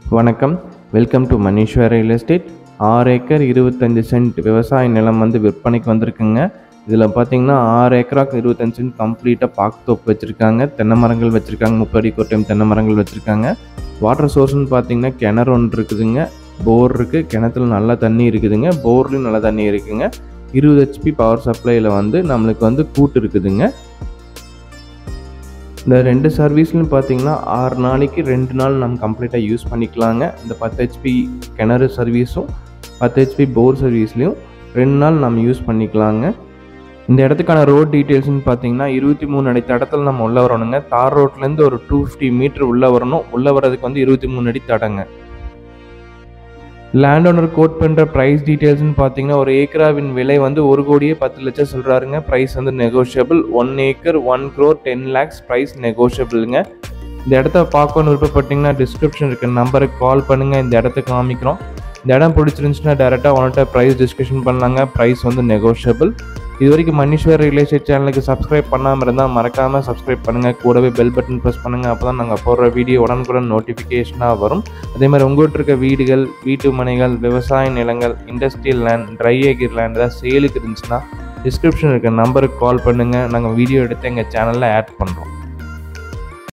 வணக்கம் welcome to Maneeshwar real estate ஆறு acre இருபத்தஞ்சு சென்ட் விவசாய நிலம் வந்து விற்பனைக்கு வந்திருக்குங்க இதில் பார்த்தீங்கன்னா ஆறு ஏக்கராக்கு இருபத்தஞ்சு சென்ட் கம்ப்ளீட்டாக பாக்கு தோப்பு வச்சுருக்காங்க தென்னை மரங்கள் வச்சுருக்காங்க முப்பது அடி கோட்டையம் தென்னை மரங்கள் வச்சுருக்காங்க வாட்டர் சோர்ஸ்னு பார்த்தீங்கன்னா கிணறு ஒன்று இருக்குதுங்க போர் இருக்குது கிணத்துல நல்லா தண்ணி இருக்குதுங்க போர்லேயும் நல்லா தண்ணி இருக்குங்க இருபது ஹெச்பி பவர் சப்ளையில் வந்து நம்மளுக்கு வந்து கூட்டு இருக்குதுங்க இந்த ரெண்டு சர்வீஸ்லையும் பார்த்தீங்கன்னா ஆறு நாளைக்கு ரெண்டு நாள் நம்ம கம்ப்ளீட்டாக யூஸ் பண்ணிக்கலாங்க இந்த பத்து ஹெச்பி கிணறு சர்வீஸும் பத்து ஹெச்பி போர் சர்வீஸ்லையும் ரெண்டு நாள் நம்ம யூஸ் பண்ணிக்கலாங்க இந்த இடத்துக்கான ரோட் டீட்டெயில்ஸ்னு பார்த்தீங்கன்னா இருபத்தி மூணு அடி தடத்தில் நம்ம உள்ளே வரணுங்க தார் ரோட்லேருந்து ஒரு டூ ஃபிஃப்டி மீட்டர் உள்ளே வரணும் உள்ளே வர்றதுக்கு வந்து இருபத்தி மூணு அடி தடங்க லேண்ட் ஓனர் கோட் பண்ணுற ப்ரைஸ் டீட்டெயில்ஸ்னு பார்த்தீங்கன்னா ஒரு ஏக்கராவின் விலை வந்து ஒரு கோடியே பத்து லட்சம் சொல்கிறாருங்க ப்ரைஸ் வந்து negotiable one acre one crore ten lakhs price நெகோஷியபிளுங்க இந்த இடத்த பார்க்கணும்னு விருப்பப்பட்டீங்கன்னா டிஸ்கிரிப்ஷன் இருக்க நம்பருக்கு கால் பண்ணுங்கள் இந்த இடத்த காமிக்கிறோம் இந்த இடம் பிடிச்சிருந்துச்சுன்னா டேரெக்டாக ஒன்கிட்ட ப்ரைஸ் டிஸ்கஷன் பண்ணலாங்க ப்ரைஸ் வந்து நெகோஷியபிள் இது வரைக்கும் மணீஸ்வர் ரியல் எஸ்டேட் சேனலுக்கு சப்ஸ்கிரைப் பண்ணாமல் இருந்தால் மறக்காமல் சப்ஸ்கிரைப் பண்ணுங்கள் கூடவே பெல் பட்டன் ப்ரெஸ் பண்ணுங்கள் அப்போ தான் நாங்கள் போடுற வீடியோ உடனுக்குடன் நோட்டிஃபிகேஷனாக வரும் அதே மாதிரி உங்கள்கிட்ட இருக்க வீடுகள் வீட்டு மனைகள் விவசாய நிலங்கள் industrial land dry acre land ஏதாவது சேலுக்கு இருந்துச்சுன்னா டிஸ்கிரிப்ஷன் இருக்க நம்பருக்கு கால் பண்ணுங்கள் நாங்கள் வீடியோ எடுத்து எங்கள் சேனலில் ஆட் பண்ணுறோம்